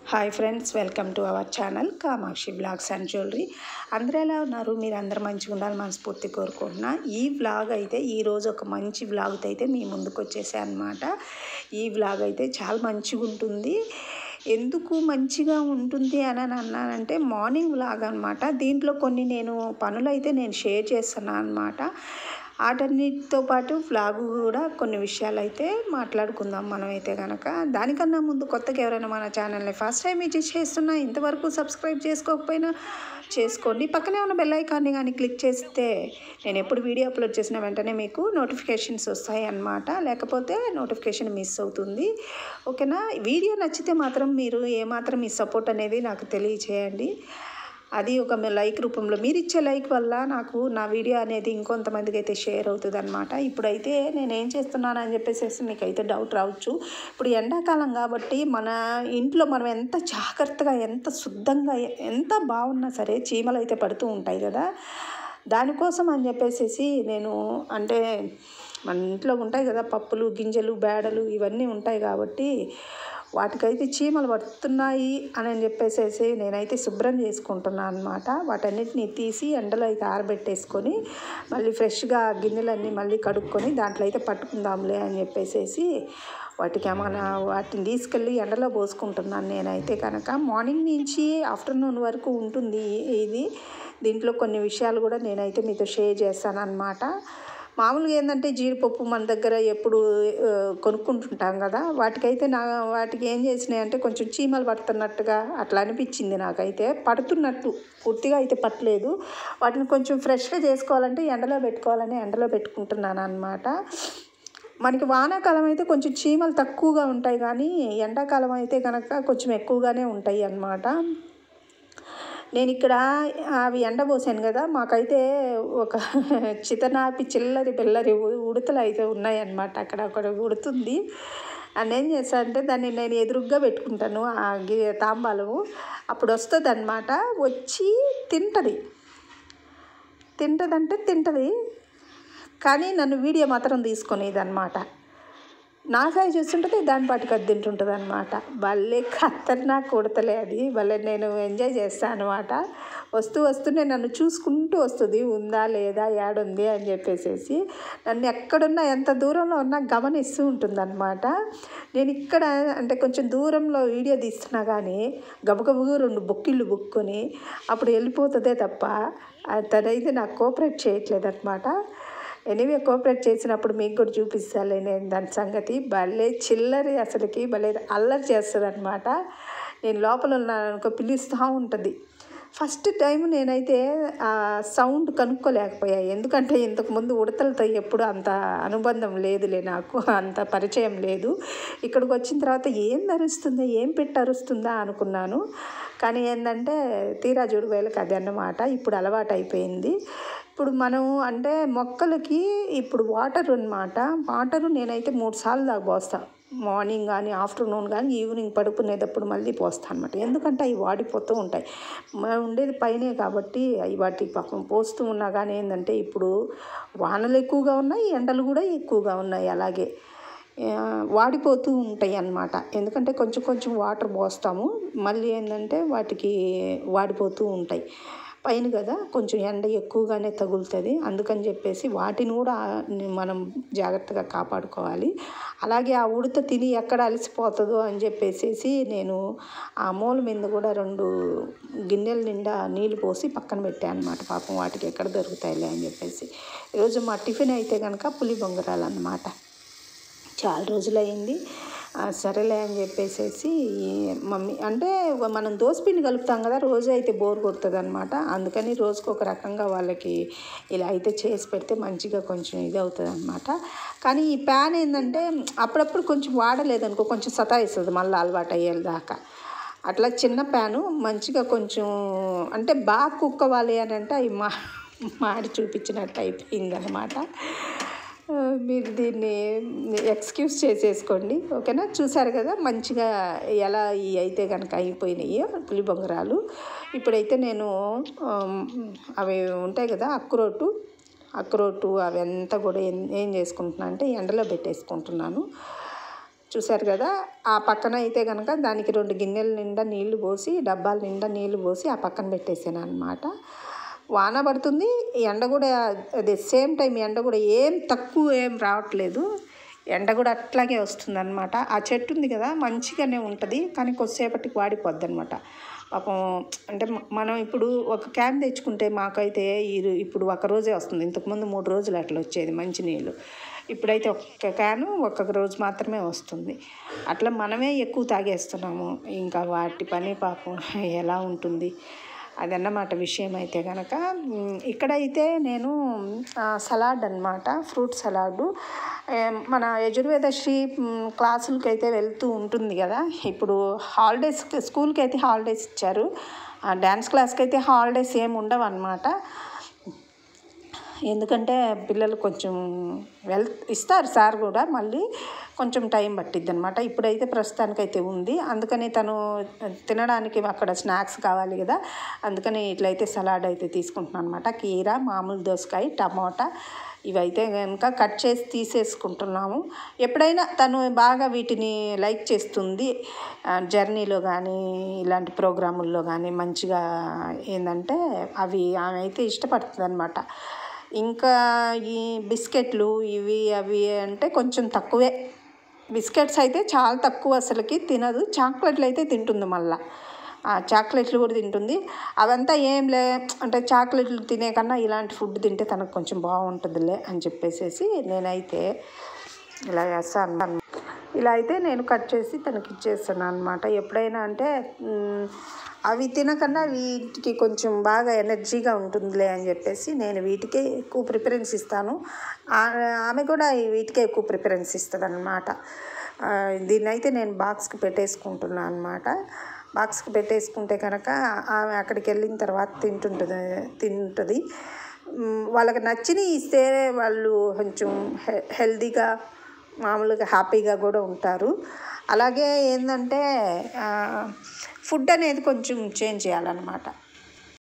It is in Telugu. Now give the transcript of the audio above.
hi friends welcome to our channel Kamakshi blogs and jewellery అందరూ ఎలా ఉన్నారు మీరు అందరూ మంచిగా ఉండాలి మనస్ఫూర్తి కోరుకుంటున్నా ఈ వ్లాగ్ అయితే ఈరోజు ఒక మంచి వ్లాగ్తో అయితే మీ ముందుకు వచ్చేసాను అనమాట ఈ వ్లాగ్ అయితే చాలా మంచిగా ఉంటుంది ఎందుకు మంచిగా ఉంటుంది అని అని అన్నానంటే మార్నింగ్ వ్లాగ్ అనమాట దీంట్లో కొన్ని నేను పనులు అయితే నేను షేర్ చేస్తున్నాను అనమాట వాటన్నిటితో పాటు వ్లాగ్ కూడా కొన్ని విషయాలు అయితే మాట్లాడుకుందాం మనం అయితే కనుక దానికన్నా ముందు కొత్తగా ఎవరైనా మన ఛానల్ని ఫస్ట్ టైం ఇది చేస్తున్నా ఇంతవరకు సబ్స్క్రైబ్ చేసుకోకపోయినా చేసుకోండి పక్కనే ఉన్న బెల్ ఐకాన్ని కానీ క్లిక్ చేస్తే నేను ఎప్పుడు వీడియో అప్లోడ్ చేసిన వెంటనే మీకు నోటిఫికేషన్స్ వస్తాయి అన్నమాట లేకపోతే నోటిఫికేషన్ మిస్ అవుతుంది ఓకేనా వీడియో నచ్చితే మాత్రం మీరు ఏమాత్రం మీ సపోర్ట్ అనేది నాకు తెలియచేయండి అది ఒక లైక్ రూపంలో మీరు ఇచ్చే లైక్ వల్ల నాకు నా వీడియో అనేది ఇంకొంతమందికి అయితే షేర్ అవుతుంది అనమాట ఇప్పుడైతే నేను ఏం చేస్తున్నాను అని చెప్పేసి మీకు అయితే డౌట్ రావచ్చు ఇప్పుడు ఎండాకాలం కాబట్టి మన ఇంట్లో మనం ఎంత జాగ్రత్తగా ఎంత శుద్ధంగా ఎంత బాగున్నా సరే చీమలు అయితే పడుతూ ఉంటాయి కదా దానికోసం అని చెప్పేసి నేను అంటే మన ఇంట్లో ఉంటాయి కదా పప్పులు గింజలు బేడలు ఇవన్నీ ఉంటాయి కాబట్టి వాటికైతే చీమలు పడుతున్నాయి అని చెప్పేసేసి నేనైతే శుభ్రం చేసుకుంటున్నాను అనమాట వాటన్నిటిని తీసి ఎండలో అయితే ఆరబెట్టేసుకొని మళ్ళీ ఫ్రెష్గా గిన్నెలన్నీ మళ్ళీ కడుక్కొని దాంట్లో అయితే పట్టుకుందాంలే అని చెప్పేసేసి వాటికి ఏమైనా వాటిని తీసుకెళ్ళి ఎండలో పోసుకుంటున్నాను నేనైతే కనుక మార్నింగ్ నుంచి ఆఫ్టర్నూన్ వరకు ఉంటుంది ఇది దీంట్లో కొన్ని విషయాలు కూడా నేనైతే మీతో షేర్ చేస్తాను అనమాట మామూలుగా ఏంటంటే జీడిపప్పు మన దగ్గర ఎప్పుడు ఆ, కొనుక్కుంటుంటాం కదా వాటికైతే నా వాటికి ఏం చేసినాయి అంటే కొంచెం చీమలు పడుతున్నట్టుగా అట్లా అనిపించింది నాకైతే పడుతున్నట్టు పూర్తిగా అయితే పట్టలేదు వాటిని కొంచెం ఫ్రెష్గా చేసుకోవాలంటే ఎండలో పెట్టుకోవాలని ఎండలో పెట్టుకుంటున్నాను అనమాట మనకి వానాకాలం అయితే కొంచెం చీమలు తక్కువగా ఉంటాయి కానీ ఎండాకాలం అయితే కనుక కొంచెం ఎక్కువగానే ఉంటాయి అన్నమాట నేను ఇక్కడ అవి ఎండబోసాను కదా మాకైతే ఒక చితనాపి చిల్లరి పిల్లరి ఉ- ఉడతలు అయితే ఉన్నాయన్నమాట అక్కడ అక్కడ ఉడుతుంది అండ్ ఏం చేస్తా అంటే దాన్ని నేను ఎదురుగ్గా పెట్టుకుంటాను ఆ గి తాంబాలము అప్పుడు వస్తుంది అనమాట వచ్చి తింటుంది తింటుందంటే తింటుంది కానీ నన్ను వీడియో మాత్రం తీసుకునేది అనమాట నా సైజ్ చూస్తుంటుంది దాని పాటికి అది తింటుంటుంది అనమాట భలే ఖతర్నాక్ కొడతలే అది భలే నేను ఎంజాయ్ చేస్తాను అనమాట వస్తూ వస్తూనే నన్ను చూసుకుంటూ వస్తుంది ఉందా లేదా ఏడుంది అని చెప్పేసేసి నన్ను ఎక్కడున్నా ఎంత దూరంలో ఉన్నా గమనిస్తూ ఉంటుంది నేను ఇక్కడ అంటే కొంచెం దూరంలో వీడియో తీస్తున్నా కానీ గబగబు రెండు బొక్కిళ్ళు బుక్కొని అప్పుడు వెళ్ళిపోతుందే తప్ప ఆ తనైతే నాకు కోఆపరేట్ చేయట్లేదు అనమాట ఎనీవే కోఆపరేట్ చేసినప్పుడు మీకు కూడా చూపిస్తాలే నేను దాని సంగతి భలే చిల్లరి అసలుకి భలే అల్లరి చేస్తుంది అనమాట నేను లోపల ఉన్నాను అనుకో పిలుస్తూ ఉంటుంది ఫస్ట్ టైం నేనైతే ఆ సౌండ్ కనుక్కోలేకపోయా ఎందుకంటే ఇంతకుముందు ఉడతలతో ఎప్పుడు అంత అనుబంధం లేదులే నాకు అంత పరిచయం లేదు ఇక్కడికి వచ్చిన తర్వాత ఏం అరుస్తుందా ఏం పెట్టి అరుస్తుందా అనుకున్నాను కానీ ఏంటంటే తీరా చూడు వేలకు అది అన్నమాట ఇప్పుడు అలవాటు అయిపోయింది ఇప్పుడు మనం అంటే మొక్కలకి ఇప్పుడు వాటర్ అన్నమాట వాటరు నేనైతే మూడు సార్లు దాకా పోస్తా మార్నింగ్ కానీ ఆఫ్టర్నూన్ కానీ ఈవినింగ్ పడుకునేటప్పుడు మళ్ళీ పోస్తాను అనమాట ఎందుకంటే అవి వాడిపోతూ ఉంటాయి మనం ఉండేది పైనే కాబట్టి అవి వాటి పాపం పోస్తూ ఉన్నా కానీ ఏంటంటే ఇప్పుడు వానలు ఎక్కువగా ఉన్నాయి ఎండలు కూడా ఎక్కువగా ఉన్నాయి అలాగే ఆ, వాడిపోతూ ఉంటాయి అన్నమాట ఎందుకంటే కొంచెం కొంచెం వాటర్ పోస్తాము మళ్ళీ ఏంటంటే వాటికి వాడిపోతూ ఉంటాయి పైన కదా కొంచెం ఎండ ఎక్కువగానే తగులుతుంది అందుకని చెప్పేసి వాటిని కూడా మనం జాగ్రత్తగా కాపాడుకోవాలి అలాగే ఆ ఉడత తిని ఎక్కడ అలసిపోతుందో అని చెప్పేసి నేను ఆ మూల మీద కూడా రెండు గిన్నెల నిండా నీళ్ళు పోసి పక్కన పెట్టాను అనమాట పాపం వాటికి ఎక్కడ దొరుకుతాయిలే అని చెప్పేసి ఈరోజు మా టిఫిన్ అయితే కనుక పులి బొంగరాలు అన్నమాట చాలా రోజులైంది ఆ, సరేలే అని చెప్పేసేసి మమ్మీ అంటే మనం దోసపిండి కలుపుతాం కదా రోజు అయితే బోర్ కొడుతుంది అనమాట అందుకని రోజుకు ఒక రకంగా వాళ్ళకి ఇలా అయితే చేసి పెడితే మంచిగా కొంచెం ఇది అవుతుంది అనమాట కానీ ఈ ప్యాన్ ఏంటంటే అప్పుడప్పుడు కొంచెం వాడలేదనుకో కొంచెం సతాయిస్తుంది మళ్ళీ అలవాటు అయ్యేదాకా అట్లా చిన్న ప్యాను మంచిగా కొంచెం అంటే బాగా కుక్ అవ్వాలి అని అంటే అవి మా మాడి చూపించినట్టు అయిపోయింది అనమాట ఆ, మీరు దీన్ని ఎక్స్క్యూజ్ చేసేసుకోండి ఓకేనా చూసారు కదా మంచిగా ఎలా ఈ అయితే కనుక అయిపోయినాయి పులి బొంగరాలు ఇప్పుడైతే నేను ఆమ్, అవి ఉంటాయి కదా అక్రోటు అక్రోటు అవి అంతా కూడా ఏం ఏం చేసుకుంటున్నా అంటే ఎండలో పెట్టేసుకుంటున్నాను చూశారు కదా ఆ పక్కన అయితే కనుక దానికి రెండు గిన్నెల నిండా నీళ్లు పోసి డబ్బాల నిండా నీళ్లు పోసి ఆ పక్కన పెట్టేసాను అనమాట వాన పడుతుంది ఎండ కూడా అదే సేమ్ టైం ఎండ కూడా ఏం తక్కువ ఏం రావట్లేదు ఎండ కూడా అట్లాగే వస్తుంది అనమాట ఆ చెట్టు ఉంది కదా మంచిగానే ఉంటుంది కానీ కొద్దిసేపటికి వాడిపోద్ది అనమాట పాపం అంటే మ- మనం ఇప్పుడు ఒక క్యాన్ తెచ్చుకుంటే మాకైతే ఇరు- ఇప్పుడు ఒక రోజే వస్తుంది ఇంతకుముందు మూడు రోజులు అట్లా వచ్చేది మంచినీళ్ళు ఇప్పుడైతే ఒక్క క్యాను ఒక్కొక్క రోజు మాత్రమే వస్తుంది అట్లా మనమే ఎక్కువ తాగేస్తున్నాము ఇంకా వాటి పని పాపం ఎలా ఉంటుంది అదన్నమాట విషయం అయితే కనుక మ్, ఇక్కడైతే నేను ఆ, సలాడ్ అన్నమాట ఫ్రూట్ సలాడ్ ఏం, మన యజుర్వేద శ్రీ మ్, క్లాసులకి అయితే వెళ్తూ ఉంటుంది కదా ఇప్పుడు హాలిడేస్ స్కూల్కి అయితే హాలిడేస్ ఇచ్చారు ఆ డ్యాన్స్ క్లాస్కి అయితే హాలిడేస్ ఏమి ఉండవు అనమాట ఎందుకంటే పిల్లలు కొంచెం వెల్ ఇస్తారు సార్ కూడా మళ్ళీ కొంచెం టైం పట్టిద్ది అనమాట ఇప్పుడైతే ప్రస్తుతానికైతే ఉంది అందుకని తను తినడానికి అక్కడ స్నాక్స్ కావాలి కదా అందుకని ఇట్లయితే సలాడ్ అయితే తీసుకుంటున్నాను అనమాట కీర మామూలు దోసకాయ టమోటా ఇవైతే కనుక కట్ చేసి తీసేసుకుంటున్నాము ఎప్పుడైనా తను బాగా వీటిని లైక్ చేస్తుంది ఆ, జర్నీలో కానీ ఇలాంటి ప్రోగ్రాముల్లో కానీ మంచిగా ఏంటంటే అవి ఆమె అయితే ఇష్టపడుతుంది అనమాట ఇంకా ఈ బిస్కెట్లు ఇవి అవి అంటే కొంచెం తక్కువే బిస్కెట్స్ అయితే చాలా తక్కువ అసలుకి తినదు చాక్లెట్లు అయితే తింటుంది మళ్ళా ఆ చాక్లెట్లు కూడా తింటుంది అవంతా ఏం లే అంటే చాక్లెట్లు తినే కన్నా ఇలాంటి ఫుడ్ తింటే తనకు కొంచెం బాగుంటుందిలే అని చెప్పేసేసి నేనైతే ఇలా చేస్తాను ఇలా అయితే నేను కట్ చేసి తనకి ఇచ్చేస్తాను అనమాట ఎప్పుడైనా అంటే మ్, అవి తినకన్నా వీటికి కొంచెం బాగా ఎనర్జీగా ఉంటుందిలే అని చెప్పేసి నేను వీటికే ఎక్కువ ప్రిఫరెన్స్ ఇస్తాను ఆ- ఆమె కూడా ఈ వీటికే ఎక్కువ ప్రిఫరెన్స్ ఇస్తుంది అనమాట దీన్ని అయితే నేను బాక్స్కి పెట్టేసుకుంటున్నాను అనమాట బాక్స్కి పెట్టేసుకుంటే కనుక ఆమె అక్కడికి వెళ్ళిన తర్వాత తింటుంటుంది తింటుంది మ్, వాళ్ళకి నచ్చినవి ఇస్తే వాళ్ళు కొంచెం హె హెల్తీగా మామూలుగా హ్యాపీగా కూడా ఉంటారు అలాగే ఏంటంటే ఫుడ్ అనేది కొంచెం చేంజ్ చేయాలన్నమాట